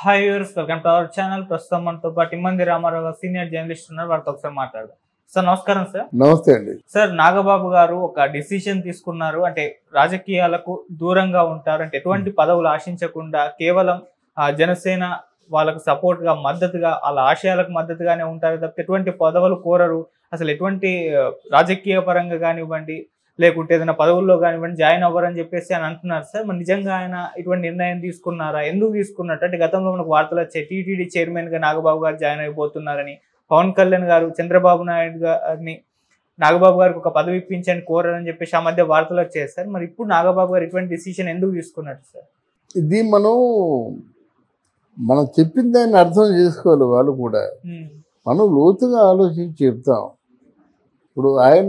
Hi viewers welcome to our channel ప్రస్తుతం మనతో పాటు ఇమ్మంది రామారావు గారు సీనియర్ జర్నలిస్ట్ ఉన్నారు వారితో ఒకసారి మాట్లాడదాం సార్ నమస్కారం సార్ నమస్తే అండి సార్ నాగబాబు గారు ఒక డిసిషన్ తీసుకున్నారు అంటే రాజకీయాలకు దూరంగా ఉంటారు అంటే ఎటువంటి పదవులు ఆశించకుండా కేవలం ఆ, జనసేన వాళ్ళకు సపోర్ట్ గా మద్దతుగా వాళ్ళ ఆశయాలకు మద్దతుగానే ఉంటారు తప్ప ఎటువంటి పదవులు కోరరు అసలు ఎటువంటి ఆ, రాజకీయ పరంగా కానివ్వండి లేకుంటే ఏదైనా పదవుల్లో కానివ్వండి జాయిన్ అవ్వరని చెప్పేసి అని అంటున్నారు సార్ మరి నిజంగా ఆయన ఇటువంటి నిర్ణయం తీసుకున్నారా ఎందుకు తీసుకున్నట్టు అంటే గతంలో మనకు వార్తలు వచ్చాయి టీటీడీ చైర్మన్ గా నాగబాబు గారు జాయిన్ అయిపోతున్నారని పవన్ కళ్యాణ్ గారు చంద్రబాబు నాయుడు గారిని నాగబాబు గారికి ఒక పదవి ఇప్పించని కోరారని చెప్పేసి ఆ మధ్య వార్తలు వచ్చాయి సార్ మరి ఇప్పుడు నాగబాబు గారు ఇటువంటి డిసిషన్ ఎందుకు తీసుకున్నట్టు సార్ ఇది మనం మనం చెప్పిన దాన్ని అర్థం చేసుకోవాలి వాళ్ళు కూడా ఉమ్, మనం లోతుగా ఆలోచించి చెప్తాం ఇప్పుడు ఆయన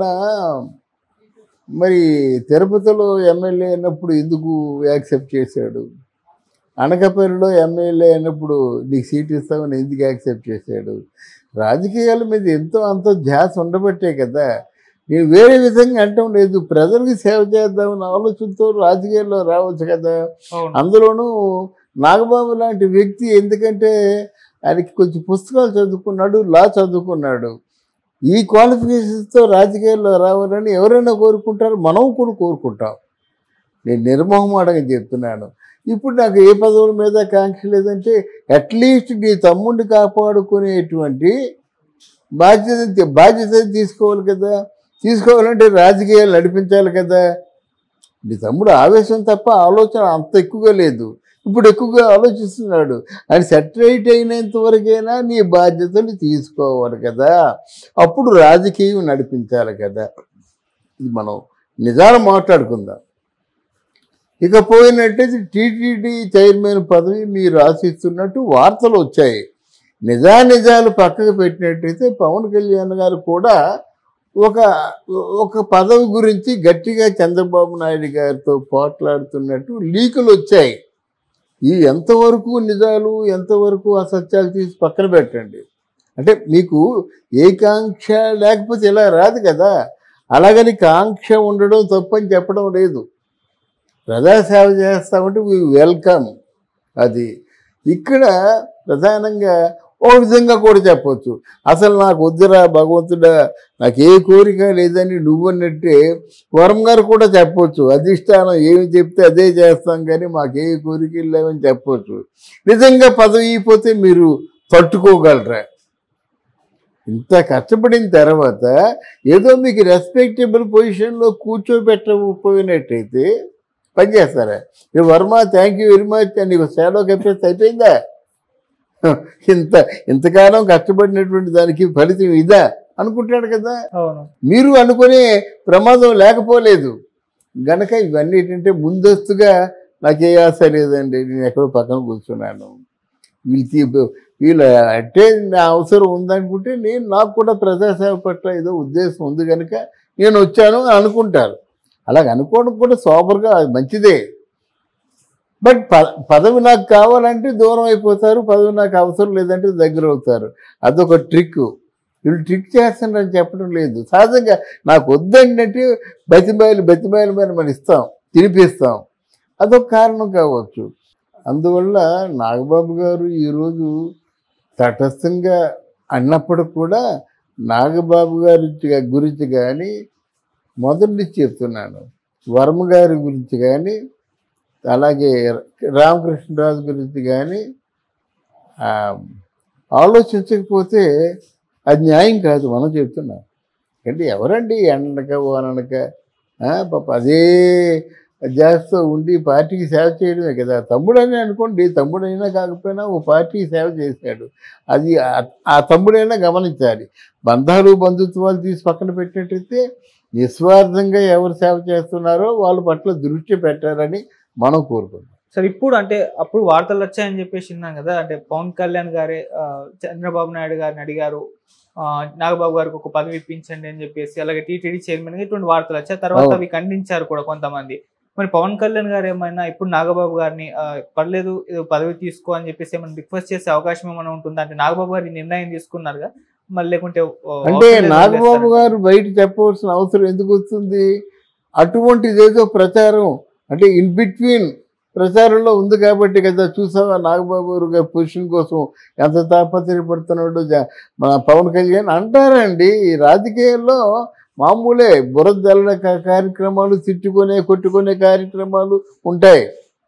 మరి తిరుపతిలో ఎమ్మెల్యే అయినప్పుడు ఎందుకు యాక్సెప్ట్ చేశాడు అనకాపల్లిలో ఎమ్మెల్యే అయినప్పుడు నీకు సీట్ ఇస్తామని ఎందుకు యాక్సెప్ట్ చేశాడు రాజకీయాల మీద ఎంతో అంత ధ్యాస ఉండబట్టే కదా నేను వేరే విధంగా అంటాం లేదు ప్రజలకు సేవ చేద్దామని ఆలోచనతో రాజకీయాల్లో రావచ్చు కదా అవును అందులోనూ నాగబాబు లాంటి వ్యక్తి ఎందుకంటే ఆయనకి కొంచెం పుస్తకాలు చదువుకున్నాడు లా చదువుకున్నాడు ఈ క్వాలిఫికేషన్స్తో రాజకీయాల్లో రావాలని ఎవరైనా కోరుకుంటారు మనం కూడా కోరుకుంటాం నేను నిర్మోహమాటంగా చెప్తున్నాను ఇప్పుడు నాకు ఏ పదవుల మీద కాంక్ష లేదంటే అట్లీస్ట్ నీ తమ్ముడిని కాపాడుకునేటువంటి బాధ్యత బాధ్యత తీసుకోవాలి కదా తీసుకోవాలంటే రాజకీయాలు నడిపించాలి కదా నీ తమ్ముడు ఆవేశం తప్ప ఆలోచన అంత ఎక్కువగా లేదు ఇప్పుడు ఎక్కువగా ఆలోచిస్తున్నాడు ఆయన సెటరైట్ అయినంత వరకైనా నీ బాధ్యతలు తీసుకోవాలి కదా అప్పుడు రాజకీయం నడిపించాలి కదా ఇది మనం నిజాలు మాట్లాడుకుందాం ఇక పోయినట్టయితే టీటీడీ చైర్మన్ పదవి మీరు ఆశిస్తున్నట్టు వార్తలు వచ్చాయి నిజానిజాలు పక్కకు పెట్టినట్టయితే పవన్ కళ్యాణ్ గారు కూడా ఒక ఒక పదవి గురించి గట్టిగా చంద్రబాబు నాయుడు గారితో పోట్లాడుతున్నట్టు లీకులు వచ్చాయి ఈ ఎంతవరకు నిజాలు ఎంతవరకు అసత్యాలు తీసి పక్కన పెట్టండి అంటే మీకు ఏ కాంక్ష లేకపోతే ఇలా రాదు కదా అలాగని కాంక్ష ఉండడం తప్పని చెప్పడం లేదు ప్రజాసేవ చేస్తామంటే వీ వెల్కమ్ అది ఇక్కడ ప్రధానంగా ఓ విధంగా కూడా చెప్పొచ్చు అసలు నాకు వద్దురా భగవంతుడా నాకు ఏ కోరిక లేదని నువ్వన్నట్టే వరం గారు కూడా చెప్పొచ్చు అధిష్టానం ఏమి చెప్తే అదే చేస్తాం కానీ మాకు ఏ కోరికలు లేవని చెప్పొచ్చు నిజంగా పదవి అయిపోతే మీరు తట్టుకోగలరా ఇంత కష్టపడిన తర్వాత ఏదో మీకు రెస్పెక్టబుల్ పొజిషన్లో కూర్చోబెట్టకపోయినట్టయితే పనిచేస్తారా ఏ Varma thank you very much అని సేలో చెప్పేస్తే అయిపోయిందా ఇంత ఇంతకాలం కష్టపడినటువంటి దానికి ఫలితం ఇదా అనుకుంటాడు కదా అవును మీరు అనుకునే ప్రమాదం లేకపోలేదు గనక ఇవన్నీ ఏంటంటే ముందస్తుగా నాకు ఏ ఆశ లేదండి నేను ఎక్కడో పక్కన కూర్చున్నాను వీళ్ళు తీ- వీళ్ళ అంటే నా అవసరం ఉందనుకుంటే నేను నాకు కూడా ప్రజాసేవ పట్ల ఏదో ఉద్దేశం ఉంది కనుక నేను వచ్చాను అని అనుకుంటారు అలాగ అనుకోవడం కూడా సోబర్గా అది మంచిదే బట్ ప పదవి నాకు కావాలంటే దూరం అయిపోతారు పదవి నాకు అవసరం లేదంటే దగ్గర అవుతారు అదొక ట్రిక్ వీళ్ళు ట్రిక్ చేస్తున్నారని చెప్పడం లేదు సహజంగా నాకు వద్దంటే బతిమాయిలు బతిమాయిలు మీద మనం ఇస్తాం తినిపిస్తాం అదొక కారణం కావచ్చు అందువల్ల నాగబాబు గారు ఈరోజు తటస్థంగా అన్నప్పుడు కూడా నాగబాబు గారి గురించి కానీ మొదటి నుంచి చెప్తున్నాను వర్మ గారి గురించి కానీ అలాగే రామకృష్ణరాజు గురించి కానీ ఆ, ఆలోచించకపోతే అది న్యాయం కాదు మనం చెప్తున్నాం అంటే ఎవరండి ఎండనక ఓననక ఆ, పాప అదే చేస్తూ ఉండి పార్టీకి సేవ చేయడమే కదా తమ్ముడని అనుకోండి తమ్ముడైనా కాకపోయినా ఓ పార్టీకి సేవ చేశాడు అది ఆ- ఆ తమ్ముడైనా గమనించాలి బంధాలు బంధుత్వాలు తీసి పక్కన పెట్టినట్టయితే నిస్వార్థంగా ఎవరు సేవ చేస్తున్నారో వాళ్ళ పట్ల దృష్టి పెట్టాలని మనం కోరుకుంటాం సార్ ఇప్పుడు అంటే అప్పుడు వార్తలు వచ్చాయని చెప్పేసి విన్నాం కదా అంటే పవన్ కళ్యాణ్ గారే ఆ, చంద్రబాబు నాయుడు గారిని అడిగారు ఆ, నాగబాబు గారికి ఒక పదవి ఇప్పించండి అని చెప్పేసి అలాగే టీటీడీ చైర్మన్ గా ఇటువంటి వార్తలు వచ్చాయి తర్వాత అవును. అవి ఖండించారు కూడా కొంతమంది మరి పవన్ కళ్యాణ్ గారు ఏమైనా ఇప్పుడు నాగబాబు గారిని ఆ, పర్లేదు ఇది పదవి తీసుకో అని చెప్పేసి ఏమైనా రిక్వెస్ట్ చేసే అవకాశం ఏమైనా ఉంటుందా అంటే నాగబాబు గారి నిర్ణయం తీసుకున్నారుగా మళ్ళీ లేకుంటే ఆ, అంటే అవసరం లేదని నాగబాబు వదిలేస్తారా? గారు బయట చెప్పవలసిన అవసరం ఎందుకు వస్తుంది అటువంటిది ఏదో ప్రచారం అంటే ఇన్ బిట్వీన్ ప్రచారంలో ఉంది కాబట్టి కదా చూసావా నాగబాబు గారి పొజిషన్ కోసం ఎంత తాపత్రయపడుతున్నాడు జ- మన పవన్ కళ్యాణ్ అంటారండి ఈ రాజకీయాల్లో మామూలే బురద జల్లడ కా- కార్యక్రమాలు తిట్టుకునే కొట్టుకునే కార్యక్రమాలు ఉంటాయి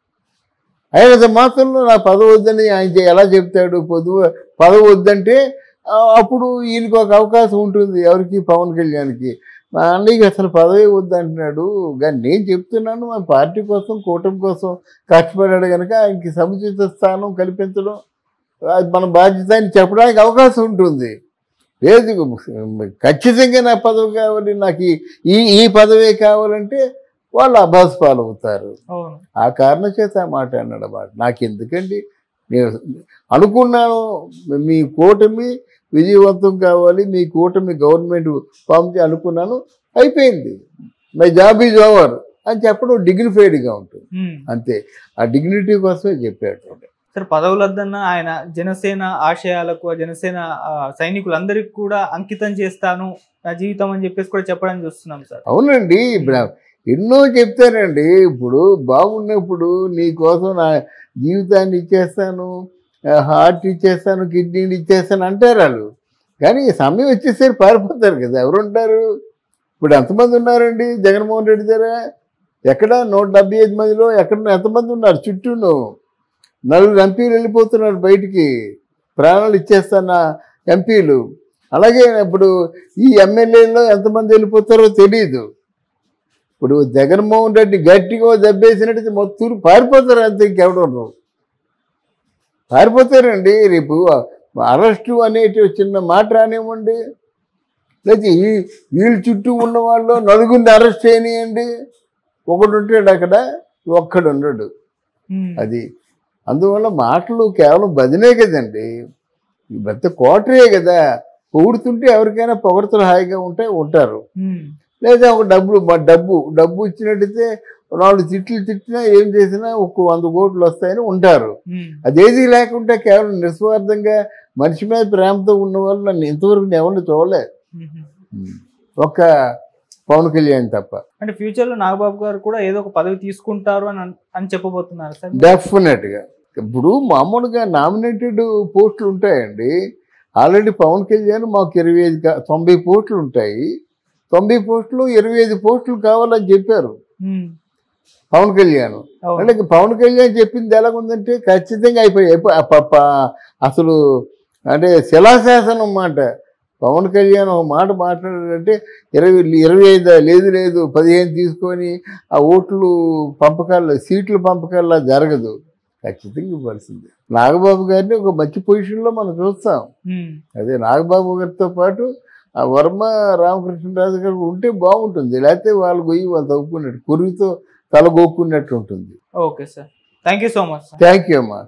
ఆయన మాత్రంలో నా పదవి వద్దని ఆయన చే- ఎలా చెప్తాడు పొదువు పదవి వద్దంటే ఆ, అప్పుడు ఈయనకు ఒక అవకాశం ఉంటుంది ఎవరికి పవన్ కళ్యాణ్కి మా అన్నయ్యకి అసలు పదవి వద్దంటున్నాడు కానీ నేను చెప్తున్నాను మన పార్టీ కోసం కూటమి కోసం కష్టపడాడు కనుక ఆయనకి సముచిత స్థానం కల్పించడం అది మన బాధ్యత అని చెప్పడానికి అవకాశం ఉంటుంది లేదు ఖచ్చితంగా నా పదవి కావాలి నాకు ఈ- ఈ ఈ పదవే కావాలంటే వాళ్ళు అభాస్ పాలవుతారు అవును ఆ కారణం చేత ఆ మాట అన్నాడు అన్నమాట నాకు ఎందుకండి నేను అనుకున్నాను మీ కూటమి విజయవంతం కావాలి మీ కూటమి గవర్నమెంట్ ఫామ్ చేయాలి అనుకున్నాను అయిపోయింది మై జాబ్ ఈజ్ ఓవర్ అని చెప్పడం డిగ్నిఫైడ్గా ఉంటుంది ఉమ్. అంతే ఆ డిగ్నిటీ కోసమే చెప్పాడు సరే పదవులు వద్దన్న ఆయన జనసేన ఆశయాలకు ఆ జనసేన ఆ, సైనికులందరికీ కూడా అంకితం చేస్తాను నా జీవితం అని చెప్పేసి కూడా చెప్పడానికి చూస్తున్నాం సార్ అవునండి ఇప్పుడు ఎన్నో చెప్తారండి ఇప్పుడు బాగున్నప్పుడు నీ కోసం నా జీవితాన్ని ఇచ్చేస్తాను హార్ట్ ఇచ్చేస్తాను కిడ్నీని ఇచ్చేస్తాను అంటారు వాళ్ళు కానీ ఈ సమయం వచ్చేసరికి పారిపోతారు కదా ఎవరు ఉంటారు ఇప్పుడు ఎంతమంది ఉన్నారండి జగన్మోహన్ రెడ్డి దగ్గర ఎక్కడ నూట డెబ్బై ఐదు మందిలో ఎక్కడ ఎంతమంది ఉన్నారు చుట్టూను నలుగురు ఎంపీలు వెళ్ళిపోతున్నారు బయటికి ప్రాణాలు ఇచ్చేస్తున్న ఎంపీలు అలాగే ఇప్పుడు ఈ ఎమ్మెల్యేలో ఎంతమంది వెళ్ళిపోతారో తెలియదు ఇప్పుడు జగన్మోహన్ రెడ్డి గట్టిగా దెబ్బేసినట్టు మొత్తం పారిపోతారు అంతే ఇంకెవడరు పారిపోతారండి రేపు అరెస్టు అనేటి చిన్న మాట రానివ్వండి లేకపోతే ఈ వీళ్ళ చుట్టూ ఉన్న వాళ్ళు నలుగురిని అరెస్ట్ చేయనియండి ఒకడు ఉంటాడు అక్కడ ఒక్కడు ఉండడు ఉమ్. అది అందువల్ల మాటలు కేవలం భజనే కదండి ఈ పెద్ద కోటరే కదా పొగుడుతుంటే ఎవరికైనా పొగడతలు హాయిగా ఉంటే ఉంటారు ఉమ్. లేదా ఒక డబ్బులు మా డబ్బు డబ్బు ఇచ్చినట్టయితే నాలుగు తిట్లు తిట్టినా ఏం చేసినా ఒక వంద కోట్లు వస్తాయని ఉంటారు ఉమ్. అదేది లేకుండా కేవలం నిస్వార్థంగా మనిషి మీద ప్రేమతో ఉన్న వాళ్ళు నన్ను ఇంతవరకు నేను ఎవరిని చూడలే ఉమ్. ఒక్క పవన్ కళ్యాణ్ తప్ప అంటే ఫ్యూచర్ లో నాగబాబు గారు కూడా ఏదో ఒక పదవి తీసుకుంటారు అని అన్- అని చెప్పబోతున్నారు సార్ డెఫినెట్గా ఇప్పుడు మామూలుగా నామినేటెడ్ పోస్టులు ఉంటాయండి ఆల్రెడీ పవన్ కళ్యాణ్ మాకు ఇరవై ఐదు కా- తొంభై పోస్టులు ఉంటాయి తొంభై పోస్టులు ఇరవై ఐదు పోస్టులు కావాలని చెప్పారు ఉమ్. పవన్ కళ్యాణ్ అవును. అంటే పవన్ కళ్యాణ్ చెప్పింది ఎలాగుందంటే ఖచ్చితంగా అయిపోయి అయిపో- అప్ప- అప్ప- అసలు అంటే శిలాశాసనం మాట పవన్ కళ్యాణ్ ఒక మాట మాట్లాడాడంటే ఇరవై ఇరవై ఐదు లేదు లేదు పదిహేను తీసుకొని ఆ ఓట్లు పంపకాల సీట్ల పంపకాల్లో జరగదు ఖచ్చితంగా ఇవ్వాల్సిందే నాగబాబు గారిని ఒక మంచి పొజిషన్లో మనం చూస్తాం ఉమ్. అదే నాగబాబు గారితో పాటు ఆ వర్మ రామకృష్ణరాజు గారు ఉంటే బాగుంటుంది లేకపోతే వాళ్ళు గొయ్యి వాళ్ళు తవ్వుకున్నట్టు కురితో తల గోక్కున్నట్టు ఉంటుంది okay sir thank you so much sir thank you అమ్మా